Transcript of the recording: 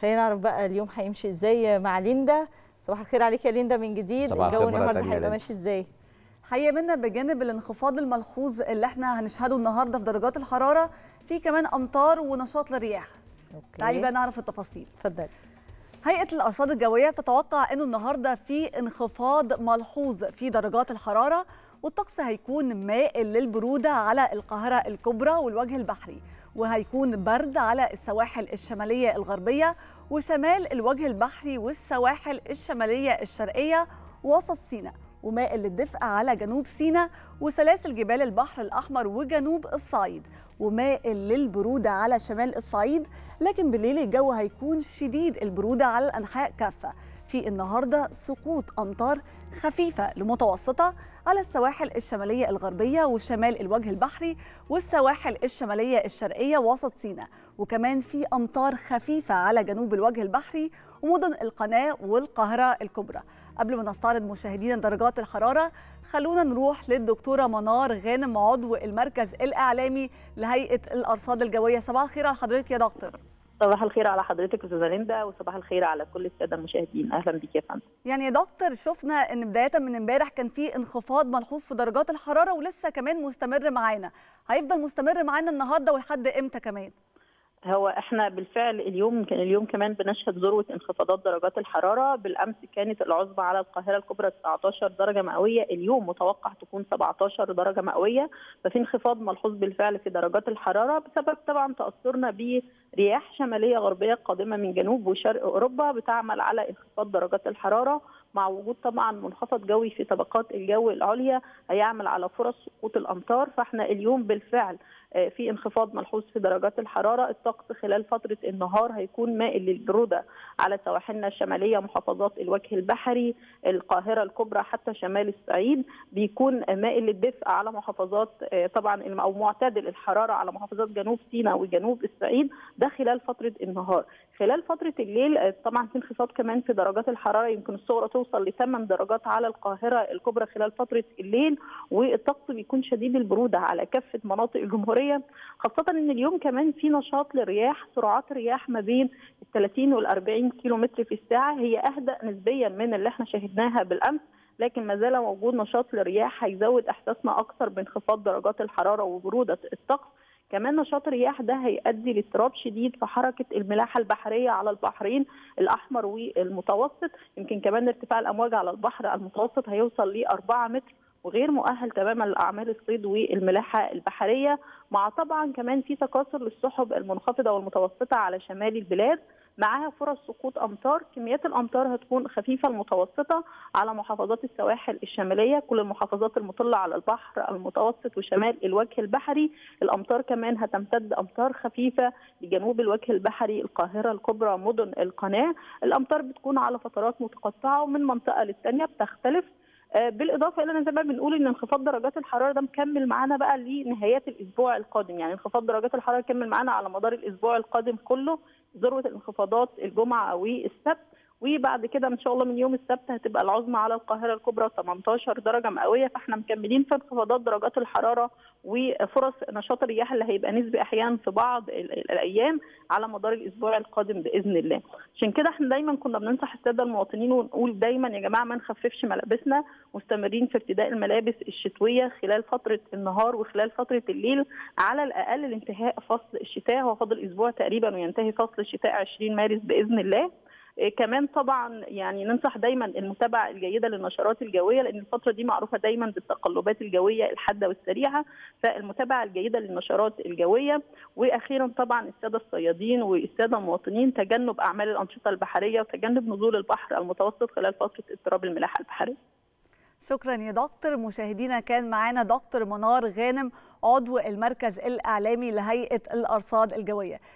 خلينا نعرف بقى اليوم هيمشي ازاي مع ليندا صباح الخير عليك يا ليندا من جديد صباح الجو الخير مرة النهارده تانية يا هيبقى ليندا. ماشي ازاي حقيقة منا بجانب الانخفاض الملحوظ اللي احنا هنشهده النهارده في درجات الحرارة في كمان امطار ونشاط للرياح تعالي بقى اوكي نعرف التفاصيل اتفضل هيئة الأرصاد الجوية تتوقع أنه النهاردة في انخفاض ملحوظ في درجات الحرارة والطقس هيكون مائل للبرودة على القاهرة الكبرى والوجه البحري وهيكون برد على السواحل الشمالية الغربية وشمال الوجه البحري والسواحل الشمالية الشرقية وسط سيناء ومائل للدفء على جنوب سيناء وسلاسل جبال البحر الأحمر وجنوب الصعيد ومائل للبرودة على شمال الصعيد لكن بالليل الجو هيكون شديد البرودة على الأنحاء كافة في النهاردة سقوط أمطار خفيفة لمتوسطة على السواحل الشمالية الغربية وشمال الوجه البحري والسواحل الشمالية الشرقية وسط سيناء وكمان في أمطار خفيفة على جنوب الوجه البحري ومدن القناة والقاهرة الكبرى قبل ما نستعرض مشاهدينا درجات الحرارة خلونا نروح للدكتورة منار غانم عضو المركز الإعلامي لهيئة الأرصاد الجوية صباح الخير على حضرتك يا دكتور صباح الخير على حضرتك استاذه ليندا وصباح الخير على كل الساده المشاهدين اهلا بك يا فندم يعني يا دكتور شفنا ان بدايه من امبارح كان في انخفاض ملحوظ في درجات الحراره ولسه كمان مستمر معانا هيفضل مستمر معانا النهارده ولحد امتى كمان هو احنا بالفعل اليوم كان اليوم كمان بنشهد ذروه انخفاضات درجات الحراره بالامس كانت العظمى على القاهره الكبرى 19 درجه مئويه اليوم متوقع تكون 17 درجه مئويه ففي انخفاض ملحوظ بالفعل في درجات الحراره بسبب طبعا تاثرنا برياح شماليه غربيه قادمه من جنوب وشرق اوروبا بتعمل على انخفاض درجات الحراره مع وجود طبعا منخفض جوي في طبقات الجو العليا هيعمل على فرص سقوط الامطار فاحنا اليوم بالفعل آه، في انخفاض ملحوظ في درجات الحراره الطقس خلال فتره النهار هيكون مائل للبروده على سواحلنا الشماليه محافظات الوجه البحري القاهره الكبرى حتى شمال الصعيد بيكون آه، مائل للدفء على محافظات آه، طبعا الم- او معتدل الحراره على محافظات جنوب سيناء وجنوب الصعيد ده خلال فتره النهار خلال فتره الليل آه، طبعا في انخفاض كمان في درجات الحراره يمكن الصغرى توصل ل 8 درجات على القاهره الكبرى خلال فتره الليل والطقس بيكون شديد البروده على كافه مناطق الجمهوريه خاصه ان اليوم كمان في نشاط للرياح سرعات رياح ما بين ال 30 وال 40 كيلو متر في الساعه هي اهدى نسبيا من اللي احنا شاهدناها بالامس لكن ما زال موجود نشاط للرياح هيزود احساسنا اكثر بانخفاض درجات الحراره وبروده الطقس كمان نشاط الرياح ده هيؤدي لاضطراب شديد في حركه الملاحه البحريه على البحرين الاحمر والمتوسط يمكن كمان ارتفاع الامواج على البحر المتوسط هيوصل ل 4 متر وغير مؤهل تماما لاعمال الصيد والملاحه البحريه مع طبعا كمان في تكاثر للسحب المنخفضه والمتوسطه على شمال البلاد معاها فرص سقوط امطار كميات الامطار هتكون خفيفه المتوسطه على محافظات السواحل الشماليه كل المحافظات المطله على البحر المتوسط وشمال الوجه البحري الامطار كمان هتمتد امطار خفيفه لجنوب الوجه البحري القاهره الكبرى مدن القناه الامطار بتكون على فترات متقطعه ومن منطقه للثانيه بتختلف آه، بالاضافه الى ان زي ما بنقول ان انخفاض درجات الحراره ده مكمل معانا بقى لنهايات الاسبوع القادم يعني انخفاض درجات الحراره يكمل معانا على مدار الاسبوع القادم كله ذروه الانخفاضات الجمعه والسبت وبعد كده ان شاء الله من يوم السبت هتبقى العظمى على القاهره الكبرى 18 درجه مئويه فاحنا مكملين في انخفاضات درجات الحراره وفرص نشاط الرياح اللي هيبقى نسبي احيانا في بعض ال- ال- الايام على مدار الاسبوع القادم باذن الله عشان كده احنا دايما كنا بننصح الساده المواطنين ونقول دايما يا جماعه ما نخففش ملابسنا مستمرين في ارتداء الملابس الشتويه خلال فتره النهار وخلال فتره الليل على الاقل لانتهاء فصل الشتاء هو فاضل اسبوع تقريبا وينتهي فصل الشتاء 20 مارس باذن الله إيه كمان طبعا يعني ننصح دايما المتابعه الجيده للنشرات الجويه لان الفتره دي معروفه دايما بالتقلبات الجويه الحاده والسريعه فالمتابعه الجيده للنشرات الجويه واخيرا طبعا الساده الصيادين والساده المواطنين تجنب اعمال الانشطه البحريه وتجنب نزول البحر المتوسط خلال فتره اضطراب الملاحه البحريه شكرا يا دكتور مشاهدينا كان معانا دكتور منار غانم عضو المركز الاعلامي لهيئه الارصاد الجويه